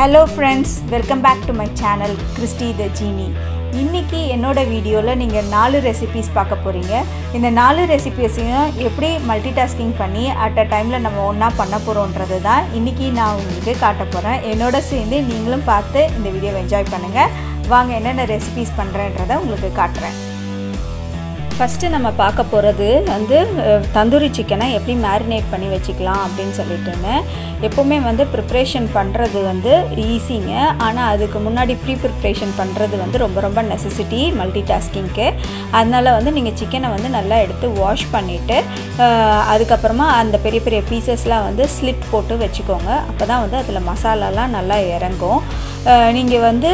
hello friends welcome back to my channel Christy the Genie இன்றைக்கி என்னோட வீடியோவில் நீங்கள் நாலு ரெசிபீஸ் பார்க்க போகிறீங்க இந்த நாலு ரெசிபீஸையும் எப்படி மல்டி டாஸ்கிங் பண்ணி அட் அ டைமில் நம்ம ஒன்றா பண்ண போகிறோன்றது தான் இன்றைக்கி நான் உங்களுக்கு காட்ட போகிறேன் என்னோட சேர்ந்து நீங்களும் பார்த்து இந்த வீடியோவை என்ஜாய் பண்ணுங்கள் வாங்க என்னென்ன ரெசிபீஸ் பண்ணுறேன்றதை உங்களுக்கு காட்டுறேன் ஃபஸ்ட்டு நம்ம பார்க்க போகிறது வந்து அஹ், தந்தூரி சிக்கனை எப்படி மேரினேட் பண்ணி வச்சுக்கலாம் அப்படின்னு சொல்லிட்டுன்னு எப்போவுமே வந்து ப்ரிப்ரேஷன் பண்ணுறது வந்து ஈஸிங்க ஆனால் அதுக்கு முன்னாடி ப்ரீ ப்ரிப்ரேஷன் பண்ணுறது வந்து ரொம்ப ரொம்ப நெசசிட்டி மல்டி டாஸ்கிங்க்கு அதனால் வந்து நீங்கள் சிக்கனை வந்து நல்லா எடுத்து வாஷ் பண்ணிவிட்டு அதுக்கப்புறமா அந்த பெரிய பெரிய பீசஸ்லாம் வந்து ஸ்லிட் போட்டு வச்சுக்கோங்க அப்போ தான் வந்து அதில் மசாலாலாம் நல்லா இறங்கும் நீங்கள் வந்து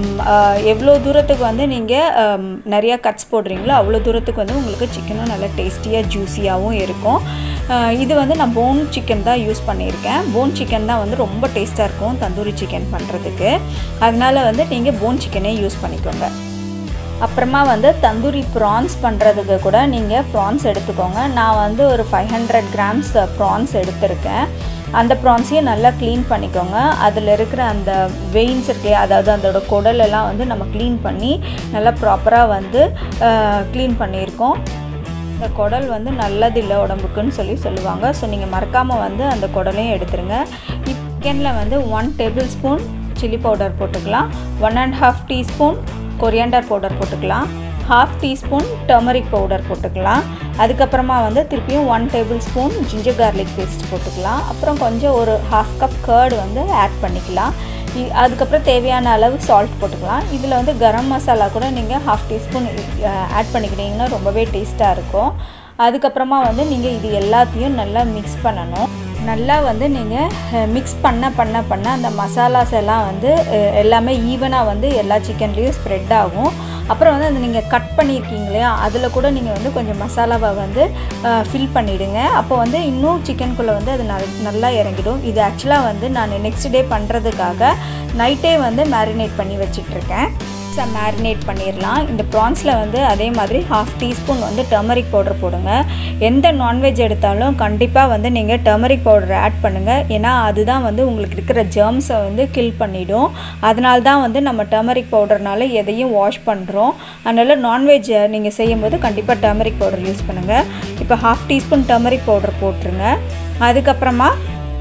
எவ்வளோ தூரத்துக்கு வந்து நீங்கள் நிறையா கட்ஸ் போடுறீங்களோ அவ்வளோ தூரத்துக்கு வந்து உங்களுக்கு சிக்கனும் நல்லா டேஸ்டியாக ஜூஸியாகவும் இருக்கும் அஹ் இது வந்து நான் போன் சிக்கன் தான் யூஸ் பண்ணியிருக்கேன் போன் சிக்கன் தான் வந்து ரொம்ப டேஸ்ட்டாக இருக்கும் தந்தூரி சிக்கன் பண்ணுறதுக்கு அதனால் வந்து நீங்கள் போன் சிக்கனே யூஸ் பண்ணிக்கோங்க அப்புறமா வந்து தந்தூரி ப்ரான்ஸ் பண்ணுறதுக்கு கூட நீங்கள் ப்ரான்ஸ் எடுத்துக்கோங்க நான் வந்து ஒரு ஃபைவ் ஹண்ட்ரட் கிராம்ஸ் ப்ரான்ஸ் எடுத்திருக்கேன் அந்த ப்ரான்ஸையும் நல்லா க்ளீன் பண்ணிக்கோங்க அதில் இருக்கிற அந்த வெயின்ஸ் இருக்கு அதாவது அதோட குடல் எல்லாம் வந்து நம்ம க்ளீன் பண்ணி நல்லா ப்ராப்பராக வந்து க்ளீன் பண்ணியிருக்கோம் இந்த குடல் வந்து நல்லதில்லை உடம்புக்குன்னு சொல்லி சொல்லுவாங்க ஸோ நீங்கள் மறக்காமல் வந்து அந்த குடலையும் எடுத்துருங்க சிக்கனில் வந்து one tablespoon chilli powder போட்டுக்கலாம் one and half teaspoon coriander powder போட்டுக்கலாம் ஹாஃப் டீஸ்பூன் டர்மரிக் பவுடர் போட்டுக்கலாம் அதுக்கப்புறமா வந்து திருப்பியும் one tablespoon ginger garlic paste போட்டுக்கலாம் அப்புறம் கொஞ்சம் ஒரு ஹாஃப் கப் கர்டு வந்து ஆட் பண்ணிக்கலாம் இ- அதுக்கப்புறம் தேவையான அளவு சால்ட் போட்டுக்கலாம் இதில் வந்து கரம் மசாலா கூட நீங்கள் ஹாஃப் டீஸ்பூன் ஆட் பண்ணிக்கிட்டீங்கன்னா ரொம்பவே டேஸ்ட்டாக இருக்கும் அதுக்கப்புறமா வந்து நீங்கள் இது எல்லாத்தையும் நல்லா மிக்ஸ் பண்ணணும் நல்லா வந்து நீங்கள் மிக்ஸ் பண்ண பண்ண பண்ண அந்த மசாலாஸ் எல்லாம் வந்து அஹ், எல்லாமே ஈவனாக வந்து எல்லா சிக்கன்லேயும் ஸ்ப்ரெட் ஆகும் அப்புறம் வந்து அந்த நீங்கள் கட் பண்ணியிருக்கீங்க இல்லையா அதில் கூட நீங்கள் வந்து கொஞ்சம் மசாலாவை வந்து ஃபில் பண்ணிவிடுங்க அப்போ வந்து இன்னும் சிக்கனுக்குள்ளே வந்து அது நல் நல்லா இறங்கிடும் இது ஆக்சுவலாக வந்து நான் நெக்ஸ்ட் டே பண்ணுறதுக்காக நைட்டே வந்து மேரினேட் பண்ணி வச்சிட்ருக்கேன் மேரினேட் பண்ணிடலாம் இந்த ப்ரான்ஸில் வந்து அதே மாதிரி ஹாஃப் டீஸ்பூன் வந்து டர்மரிக் பவுடர் போடுங்க எந்த நான்வெஜ் எடுத்தாலும் கண்டிப்பாக வந்து நீங்கள் டர்மரிக் பவுடர் ஆட் பண்ணுங்கள் ஏன்னா அதுதான் வந்து உங்களுக்கு இருக்கிற ஜெர்ம்ஸை வந்து கில் பண்ணிடும் அதனால தான் வந்து நம்ம டர்மரிக் பவுடர்னால எதையும் வாஷ் பண்ணுறோம் அதனால் நான்வெஜ் நீங்கள் செய்யும்போது கண்டிப்பாக டர்மரிக் பவுடர் யூஸ் பண்ணுங்கள் இப்போ ஹாஃப் டீஸ்பூன் டர்மரிக் பவுடர் போட்டுருங்க அதுக்கப்புறமா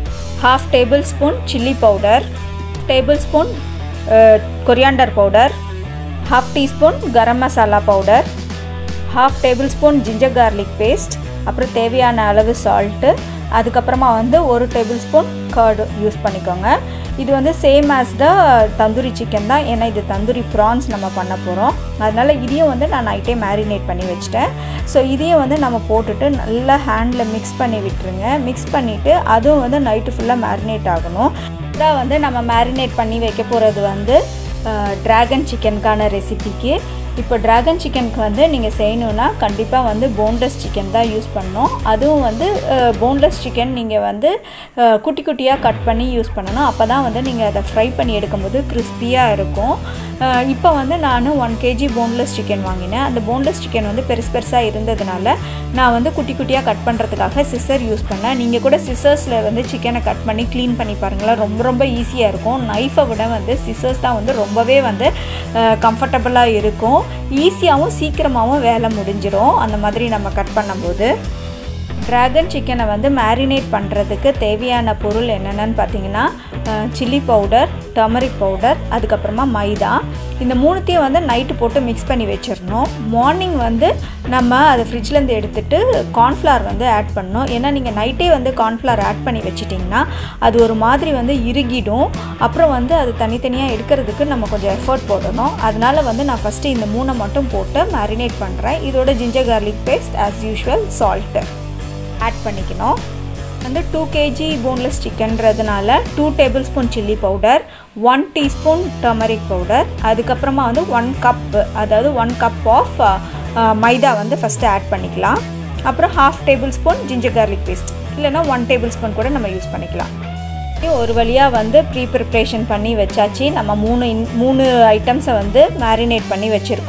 half tablespoon chilli powder tablespoon coriander powder half teaspoon garam masala powder half tablespoon ginger garlic paste அப்புறம் தேவையான அளவு சால்ட்டு அதுக்கப்புறமா வந்து ஒரு டேபிள் ஸ்பூன் கர்டு யூஸ் பண்ணிக்கோங்க இது வந்து same as the tandoori chicken தான் ஏன்னா இது தந்தூரி ப்ரான்ஸ் நம்ம பண்ண போகிறோம் அதனால் இதையும் வந்து நான் நைட்டே மேரினேட் பண்ணி வச்சிட்டேன் ஸோ இதையும் வந்து நம்ம போட்டுட்டு நல்லா ஹேண்டில் மிக்ஸ் பண்ணி விட்டுருங்க மிக்ஸ் பண்ணிவிட்டு அதுவும் வந்து நைட்டு ஃபுல்லாக மேரினேட் ஆகணும் இதான் வந்து நம்ம மேரினேட் பண்ணி வைக்க போகிறது வந்து ட்ராகன் சிக்கனுக்கான ரெசிபிக்கு இப்போ ட்ராகன் சிக்கனுக்கு வந்து நீங்கள் செய்யணுன்னா கண்டிப்பாக வந்து போன்லெஸ் சிக்கன் தான் யூஸ் பண்ணணும் அதுவும் வந்து போன்லெஸ் சிக்கன் நீங்கள் வந்து அஹ், குட்டி குட்டியாக கட் பண்ணி யூஸ் பண்ணணும் அப்போ தான் வந்து நீங்கள் அதை ஃப்ரை பண்ணி எடுக்கும்போது கிறிஸ்பியாக இருக்கும் அஹ், இப்போ வந்து நான் ஒன் கேஜி போன்லெஸ் சிக்கன் வாங்கினேன் அந்த போன்லெஸ் சிக்கன் வந்து பெருசு பெருசாக இருந்ததுனால நான் வந்து குட்டி குட்டியாக கட் பண்ணுறதுக்காக சிசர் யூஸ் பண்ணேன் நீங்கள் கூட சிசர்ஸில் வந்து சிக்கனை கட் பண்ணி க்ளீன் பண்ணி பாருங்களேன் ரொம்ப ரொம்ப ஈஸியாக இருக்கும் நைஃபை விட வந்து சிசர்ஸ் தான் வந்து ரொம்பவே வந்து கம்ஃபர்டபுளாக இருக்கும் ஈஸியாகவும் சீக்கிரமாகவும் வேலை முடிஞ்சிடும் அந்த மாதிரி நம்ம கட் பண்ணும்போது ட்ராகன் சிக்கனை வந்து மேரினேட் பண்ணுறதுக்கு தேவையான பொருள் என்னென்னு பார்த்தீங்கன்னா சில்லி பவுடர் டர்மரிக் பவுடர் அதுக்கப்புறமா மைதா இந்த மூணுத்தையும் வந்து நைட்டு போட்டு மிக்ஸ் பண்ணி வச்சிடணும் மார்னிங் வந்து நம்ம அதை ஃப்ரிட்ஜ்லேருந்து எடுத்துட்டு கார்ன்ஃப்ளவர் வந்து ஆட் பண்ணணும் ஏன்னா நீங்கள் நைட்டே வந்து கார்ன்ஃப்ளவர் ஆட் பண்ணி வச்சிட்டிங்கன்னா அது ஒரு மாதிரி வந்து இறுகிடும் அப்புறம் வந்து அது தனித்தனியாக எடுக்கிறதுக்கு நம்ம கொஞ்சம் எஃபர்ட் போடணும் அதனால வந்து நான் ஃபஸ்ட்டு இந்த மூணை மட்டும் போட்டு மேரினேட் பண்ணுறேன் இதோட ginger garlic paste as usual salt add பண்ணிக்கணும் வந்து டூ கேஜி போன்லெஸ் சிக்கன்றதுனால two tablespoon chilli powder one teaspoon turmeric powder அதுக்கப்புறமா வந்து ஒன் கப் அதாவது ஒன் கப் ஆஃப் மைதா வந்து ஃபஸ்ட்டு ஆட் பண்ணிக்கலாம் அப்புறம் half tablespoon ginger garlic paste இல்லைன்னா ஒன் டேபிள் ஸ்பூன் கூட நம்ம யூஸ் பண்ணிக்கலாம் ஒரு வழியாக வந்து ப்ரீ ப்ரிப்ரேஷன் பண்ணி வச்சாச்சு நம்ம மூணு இன் மூணு ஐட்டம்ஸை வந்து மேரினேட் பண்ணி வச்சுருக்கோம்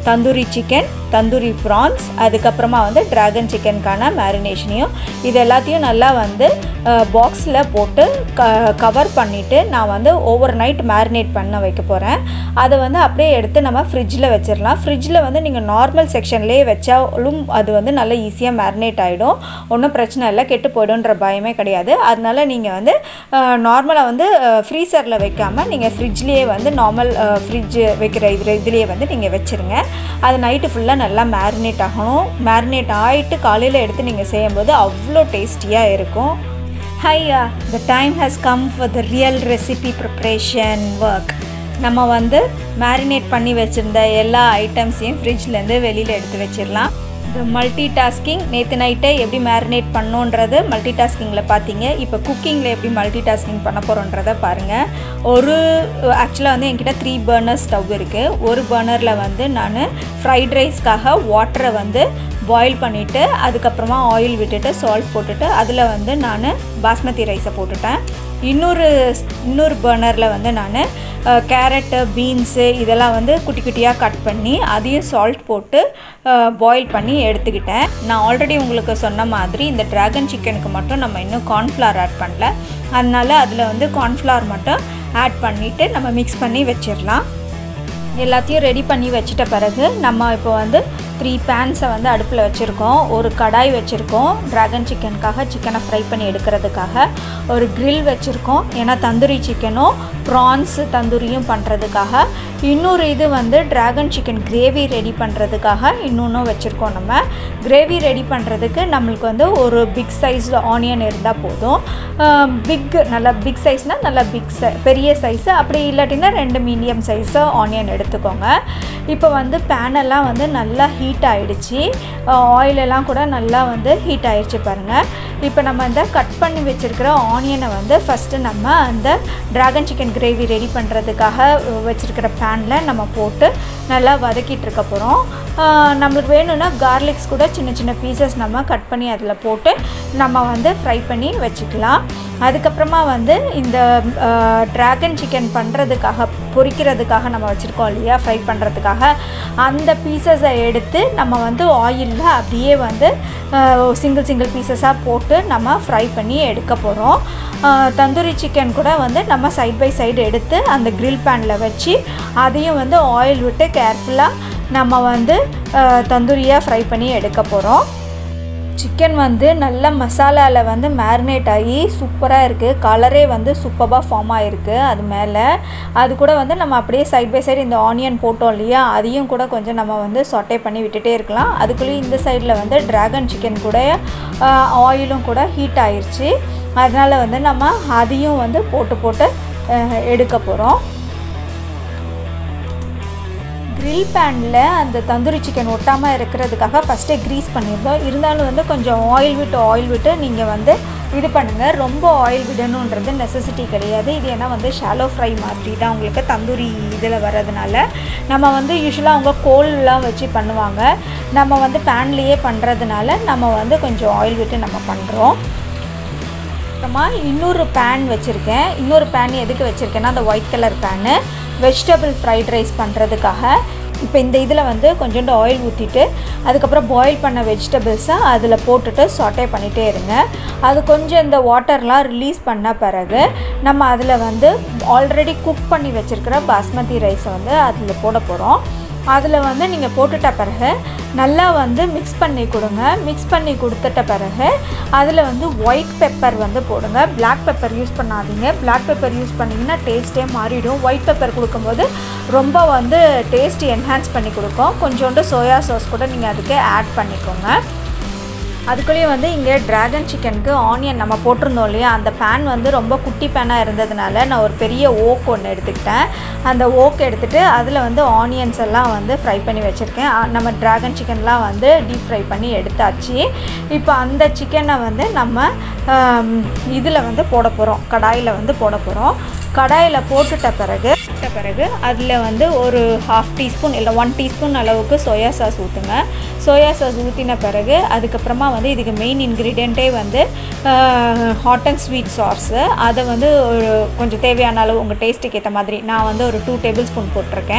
தந்தூரி சிக்கன் தந்தூரி ப்ரான்ஸ் அதுக்கப்புறமா வந்து ட்ராகன் சிக்கனுக்கான மேரினேஷனையும் இது எல்லாத்தையும் நல்லா வந்து பாக்ஸில் போட்டு க கவர் பண்ணிவிட்டு நான் வந்து ஓவர் நைட் மேரினேட் பண்ண வைக்க போகிறேன் அதை வந்து அப்படியே எடுத்து நம்ம ஃப்ரிட்ஜில் வச்சிடலாம் ஃப்ரிட்ஜில் வந்து நீங்கள் நார்மல் செக்ஷன்லேயே வச்சாலும் அது வந்து நல்லா ஈஸியாக மேரினேட் ஆகிடும் ஒன்றும் பிரச்சனை இல்லை கெட்டு போய்டுன்ற பயமே கிடையாது அதனால நீங்கள் வந்து நார்மலாக வந்து ஃப்ரீசரில் வைக்காமல் நீங்கள் ஃப்ரிட்ஜ்லேயே வந்து நார்மல் ஃப்ரிட்ஜ் வைக்கிற இது இதுலேயே வந்து நீங்கள் வச்சுருங்க அது நைட்டு ஃபுல்லாக நல்லா மேரினேட் ஆகணும் மேரினேட் ஆகிட்டு காலையில் எடுத்து நீங்கள் செய்யும்போது அவ்வளோ டேஸ்டியாக இருக்கும் ஹையா the time has come for the real recipe preparation work நம்ம வந்து மேரினேட் பண்ணி வச்சுருந்த எல்லா ஐட்டம்ஸையும் ஃப்ரிட்ஜ்லேருந்து வெளியில் எடுத்து வச்சிடலாம் இந்த மல்டி டாஸ்கிங் நேற்று நைட்டே எப்படி மேரினேட் பண்ணோன்றது மல்டி டாஸ்கிங்கில் பார்த்தீங்க இப்போ குக்கிங்கில் எப்படி மல்டி டாஸ்கிங் பண்ண போகிறோன்றதை பாருங்கள் ஒரு ஆக்சுவலாக வந்து என்கிட்ட த்ரீ பர்னர் ஸ்டவ் இருக்குது ஒரு பர்னரில் வந்து நான் ஃப்ரைட் ரைஸ்க்காக வாட்டரை வந்து பாயில் பண்ணிவிட்டு அதுக்கப்புறமா ஆயில் விட்டுட்டு சால்ட் போட்டுட்டு அதில் வந்து நான் பாஸ்மதி ரைஸை போட்டுட்டேன் இன்னொரு இன்னொரு பர்னரில் வந்து நான் கேரட்டு பீன்ஸு இதெல்லாம் வந்து குட்டி குட்டியாக கட் பண்ணி அதையும் சால்ட் போட்டு பாயில் பண்ணி எடுத்துக்கிட்டேன் நான் ஆல்ரெடி உங்களுக்கு சொன்ன மாதிரி இந்த ட்ராகன் சிக்கனுக்கு மட்டும் நம்ம இன்னும் கார்ன்ஃப்ளவர் ஆட் பண்ணல அதனால அதில் வந்து கார்ன்ஃப்ளவர் மட்டும் ஆட் பண்ணிவிட்டு நம்ம மிக்ஸ் பண்ணி வச்சிடலாம் எல்லாத்தையும் ரெடி பண்ணி வச்சிட்ட பிறகு நம்ம இப்போ வந்து த்ரீ பேன்ஸை வந்து அடுப்பில் வச்சுருக்கோம் ஒரு கடாய் வச்சுருக்கோம் ட்ராகன் சிக்கனுக்காக சிக்கனை ஃப்ரை பண்ணி எடுக்கிறதுக்காக ஒரு க்ரில் வச்சுருக்கோம் ஏன்னா தந்தூரி சிக்கனும் ப்ரான்ஸ் தந்தூரியும் பண்ணுறதுக்காக இன்னொரு இது வந்து ட்ராகன் சிக்கன் கிரேவி ரெடி பண்ணுறதுக்காக இன்னொன்றும் வச்சுருக்கோம் நம்ம கிரேவி ரெடி பண்ணுறதுக்கு நம்மளுக்கு வந்து ஒரு பிக் சைஸ் ஆனியன் இருந்தால் போதும் பிக் நல்லா பிக் சைஸ்னால் நல்லா பிக் சை பெரிய சைஸு அப்படி இல்லாட்டினா ரெண்டு மீடியம் சைஸு ஆனியன் எடுத்துக்கோங்க இப்போ வந்து பேனெல்லாம் வந்து நல்லா ஹீட் ஆகிடுச்சு ஆயிலெல்லாம் கூட நல்லா வந்து ஹீட் ஆகிடுச்சு பாருங்கள் இப்போ நம்ம இந்த கட் பண்ணி வச்சுருக்கிற ஆனியனை வந்து ஃபஸ்ட்டு நம்ம அந்த ட்ராகன் சிக்கன் கிரேவி ரெடி பண்ணுறதுக்காக வச்சுருக்கிற பேனில் நம்ம போட்டு நல்லா வதக்கிட்டு இருக்க போகிறோம் நம்மளுக்கு வேணும்னா கார்லிக்ஸ் கூட சின்ன சின்ன பீசஸ் நம்ம கட் பண்ணி அதில் போட்டு நம்ம வந்து ஃப்ரை பண்ணி வச்சுக்கலாம் அதுக்கப்புறமா வந்து இந்த ட்ராகன் சிக்கன் பண்ணுறதுக்காக பொரிக்கிறதுக்காக நம்ம வச்சுருக்கோம் இல்லையா ஃப்ரை பண்ணுறதுக்காக அந்த பீசஸை எடுத்து நம்ம வந்து ஆயிலில் அப்படியே வந்து சிங்கிள் சிங்கிள் பீசஸாக போட்டு நம்ம ஃப்ரை பண்ணி எடுக்க போகிறோம் தந்தூரி சிக்கன் கூட வந்து நம்ம சைட் பை சைடு எடுத்து அந்த க்ரில் பேனில் வச்சு அதையும் வந்து ஆயில் விட்டு கேர்ஃபுல்லாக நம்ம வந்து தந்தூரியாக ஃப்ரை பண்ணி எடுக்க போகிறோம் சிக்கன் வந்து நல்ல மசாலாவில் வந்து மேரினேட் ஆகி சூப்பராக இருக்குது கலரே வந்து சூப்பராக ஃபார்ம் ஆகிருக்கு அது மேலே அது கூட வந்து நம்ம அப்படியே சைட் பை சைடு இந்த ஆனியன் போட்டோம் இல்லையா அதையும் கூட கொஞ்சம் நம்ம வந்து சொட்டை பண்ணி விட்டுட்டே இருக்கலாம் அதுக்குள்ளேயும் இந்த சைடில் வந்து ட்ராகன் சிக்கன் கூட ஆயிலும் கூட ஹீட் ஆயிடுச்சு அதனால் வந்து நம்ம அதையும் வந்து போட்டு போட்டு எடுக்க போகிறோம் க்ரில் பேனில் அந்த தந்தூரி சிக்கன் ஒட்டாமல் இருக்கிறதுக்காக ஃபஸ்ட்டே க்ரீஸ் பண்ணியிருந்தோம் இருந்தாலும் வந்து கொஞ்சம் ஆயில் விட்டு ஆயில் விட்டு நீங்கள் வந்து இது பண்ணுங்கள் ரொம்ப ஆயில் விடணுன்றது நெசசிட்டி கிடையாது இது ஏன்னா வந்து ஷாலோ ஃப்ரை மாதிரி தான் உங்களுக்கு தந்தூரி இதில் வர்றதுனால நம்ம வந்து யூஸ்வலாக அவங்க கோல்லாம் வச்சு பண்ணுவாங்க நம்ம வந்து பேன்லேயே பண்ணுறதுனால நம்ம வந்து கொஞ்சம் ஆயில் விட்டு நம்ம பண்ணுறோம் அப்புறமா இன்னொரு பேன் வச்சுருக்கேன் இன்னொரு பேன் எதுக்கு வச்சுருக்கேன்னா அந்த white colour pan vegetable fried rice பண்ணுறதுக்காக இப்போ இந்த இதில் வந்து கொஞ்சோண்டு ஆயில் ஊற்றிட்டு அதுக்கப்புறம் பாயில் பண்ண வெஜிடபிள்ஸை அதில் போட்டுட்டு சாட்டே பண்ணிகிட்டே இருங்க அது கொஞ்சம் இந்த வாட்டர்லாம் ரிலீஸ் பண்ண பிறகு நம்ம அதில் வந்து ஆல்ரெடி குக் பண்ணி வச்சுருக்கிற பாஸ்மதி ரைஸை வந்து அதில் போட போகிறோம் அதில் வந்து நீங்கள் போட்டுட்ட பிறகு நல்லா வந்து மிக்ஸ் பண்ணி கொடுங்க மிக்ஸ் பண்ணி கொடுத்துட்ட பிறகு அதில் வந்து ஒயிட் பெப்பர் வந்து போடுங்க பிளாக் பெப்பர் யூஸ் பண்ணாதீங்க பிளாக் பெப்பர் யூஸ் பண்ணிங்கன்னா டேஸ்ட்டே மாறிடும் ஒயிட் பெப்பர் கொடுக்கும்போது ரொம்ப வந்து டேஸ்ட் என்ஹான்ஸ் பண்ணி கொடுக்கும் கொஞ்சோண்டு சோயா சாஸ் கூட நீங்கள் அதுக்கு ஆட் பண்ணிக்கோங்க அதுக்குள்ளேயே வந்து இங்கே ட்ராகன் சிக்கனுக்கு ஆனியன் நம்ம போட்டிருந்தோம் இல்லையா அந்த பேன் வந்து ரொம்ப குட்டி பேனாக இருந்ததுனால நான் ஒரு பெரிய ஓக் ஒன்று எடுத்துக்கிட்டேன் அந்த ஓக் எடுத்துகிட்டு அதில் வந்து ஆனியன்ஸ் எல்லாம் வந்து ஃப்ரை பண்ணி வச்சுருக்கேன் நம்ம ட்ராகன் சிக்கன்லாம் வந்து டீப் ஃப்ரை பண்ணி எடுத்தாச்சு இப்போ அந்த சிக்கனை வந்து நம்ம இதில் வந்து போட போகிறோம் கடாயில் வந்து போட போகிறோம் கடாயில் போட்டுட்ட பிறகு போட்ட பிறகு அதில் வந்து ஒரு ஹாஃப் டீஸ்பூன் இல்லை ஒன் டீஸ்பூன் அளவுக்கு சோயா சாஸ் ஊற்றுங்க சோயா சாஸ் ஊற்றின பிறகு அதுக்கப்புறமா வந்து இதுக்கு மெயின் இன்க்ரீடியண்ட்டே வந்து ஹாட் அண்ட் ஸ்வீட் சாஸு அதை வந்து ஒரு கொஞ்சம் தேவையான அளவு உங்கள் டேஸ்ட்டுக்கு ஏற்ற மாதிரி நான் வந்து ஒரு டூ டேபிள் ஸ்பூன் போட்டிருக்கேன்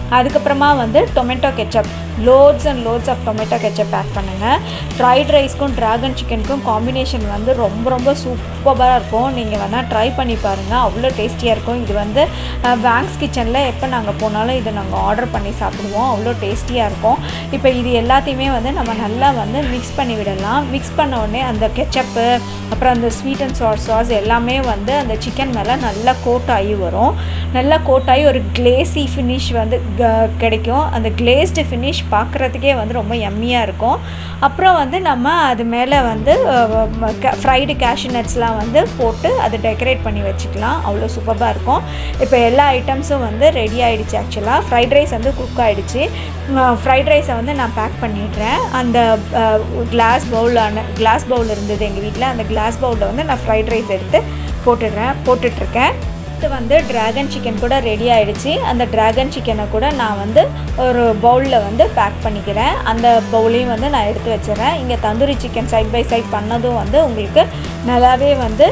அதுக்கப்புறமா வந்து tomato ketchup lots and lots of tomato ketchup add பண்ணுங்கள் ஃப்ரைட் ரைஸ்க்கும் ட்ராகன் சிக்கனுக்கும் காம்பினேஷன் வந்து ரொம்ப ரொம்ப சூப்பராக இருக்கும் நீங்கள் வேணால் ட்ரை பண்ணி பாருங்கள் அவ்வளோ டேஸ்டியாக இருக்கும் இது வந்து பேங்க்ஸ் கிச்சனில் எப்போ நாங்கள் போனாலும் இதை நாங்கள் ஆர்டர் பண்ணி சாப்பிடுவோம் அவ்வளோ டேஸ்டியாக இருக்கும் இப்போ இது எல்லாத்தையுமே வந்து நம்ம நல்லா வந்து மிக்ஸ் பண்ணி விடலாம் மிக்ஸ் பண்ண உடனே அந்த கெச்சப்பு அப்புறம் அந்த ஸ்வீட் அண்ட் சாஸ் சாஸ் எல்லாமே வந்து அந்த சிக்கன் மேலே நல்லா கோட் ஆகி வரும் நல்லா கோட் ஆகி ஒரு கிளேசி ஃபினிஷ் வந்து கிடைக்கும் அந்த கிளேஸ்டு ஃபினிஷ் பார்க்குறதுக்கே வந்து ரொம்ப எம்மியாக இருக்கும் அப்புறம் வந்து நம்ம அது மேலே வந்து ஃப்ரைடு கேஷ்யூ நட்ஸ்லாம் வந்து போட்டு அதை டெக்கரேட் பண்ணி வச்சுக்கலாம் அவ்வளோ சூப்பராக இருக்கும் இப்போ எல்லா ஐட்டம்ஸும் வந்து ரெடி ஆகிடுச்சு ஆக்சுவலாக ஃப்ரைட் ரைஸ் வந்து குக் ஆகிடுச்சு ஃப்ரைட் ரைஸை வந்து நான் பேக் பண்ணிடுறேன் அந்த கிளாஸ் பவுலான கிளாஸ் பவுல் இருந்தது எங்கள் வீட்டில் அந்த கிளாஸ் பவுலில் வந்து நான் ஃப்ரைட் ரைஸ் எடுத்து போட்டுடுறேன் போட்டுட்ருக்கேன் அடுத்து வந்து ட்ராகன் சிக்கன் கூட ரெடி ஆகிடுச்சு அந்த ட்ராகன் சிக்கனை கூட நான் வந்து ஒரு பவுலில் வந்து பேக் பண்ணிக்கிறேன் அந்த பவுலையும் வந்து நான் எடுத்து வச்சிடறேன் இங்கே tandoori chicken side by side பண்ணதும் வந்து உங்களுக்கு நல்லாவே வந்து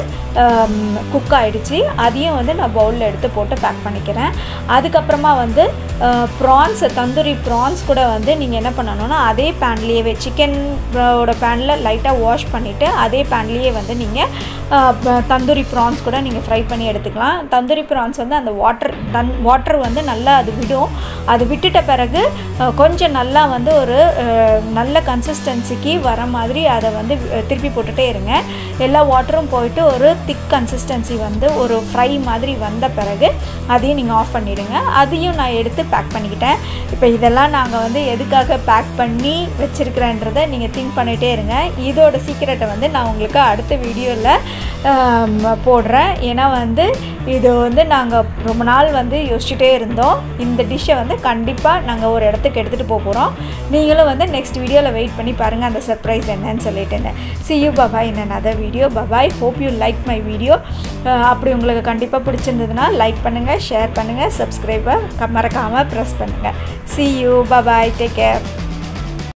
குக் ஆகிடுச்சு அதையும் வந்து நான் பவுலில் எடுத்து போட்டு பேக் பண்ணிக்கிறேன் அதுக்கப்புறமா வந்து ப்ரான்ஸ் தந்தூரி ப்ரான்ஸ் கூட வந்து நீங்கள் என்ன பண்ணணும்னா அதே பேன்லேயே சிக்கனோட பேனில் லைட்டாக வாஷ் பண்ணிவிட்டு அதே பேன்லேயே வந்து நீங்கள் தந்தூரி ப்ரான்ஸ் கூட நீங்கள் ஃப்ரை பண்ணி எடுத்துக்கலாம் தந்தூரி ப்ரான்ஸ் வந்து அந்த வாட்டர் தன் வாட்டர் வந்து நல்லா அது விடும் அது விட்டுட்ட பிறகு கொஞ்சம் நல்லா வந்து ஒரு நல்ல கன்சிஸ்டன்சிக்கு வர மாதிரி அதை வந்து திருப்பி போட்டுகிட்டே இருங்க எல்லா வாட்டரும் போயிட்டு ஒரு திக் கன்சிஸ்டன்சி வந்து ஒரு ஃப்ரை மாதிரி வந்த பிறகு அதையும் நீங்கள் ஆஃப் பண்ணிவிடுங்க அதையும் நான் எடுத்து பேக் பண்ணிக்கிட்டேன் இப்போ இதெல்லாம் நாங்கள் வந்து எதுக்காக பேக் பண்ணி வச்சுருக்கிறேன்றதை நீங்கள் திங்க் பண்ணிகிட்டே இருங்க இதோட சீக்கிரட்டை வந்து நான் உங்களுக்கு அடுத்த வீடியோவில் போடுறேன் ஏன்னா வந்து இது வந்து நாங்கள் ரொம்ப நாள் வந்து யோசிச்சுட்டே இருந்தோம் இந்த டிஷ்ஷை வந்து கண்டிப்பாக நாங்கள் ஒரு இடத்துக்கு எடுத்துகிட்டு போக போகிறோம் நீங்களும் வந்து நெக்ஸ்ட் வீடியோவில் வெயிட் பண்ணி பாருங்கள் அந்த சர்ப்ரைஸ் என்னன்னு சொல்லிட்டுன்னு see you bye bye in other video bye bye hope you like my video அப்படி உங்களுக்கு கண்டிப்பாக பிடிச்சிருந்ததுன்னா லைக் பண்ணுங்கள் ஷேர் பண்ணுங்கள் சப்ஸ்கிரைபை மறக்காமல் ப்ரெஸ் பண்ணுங்கள் see you bye bye take care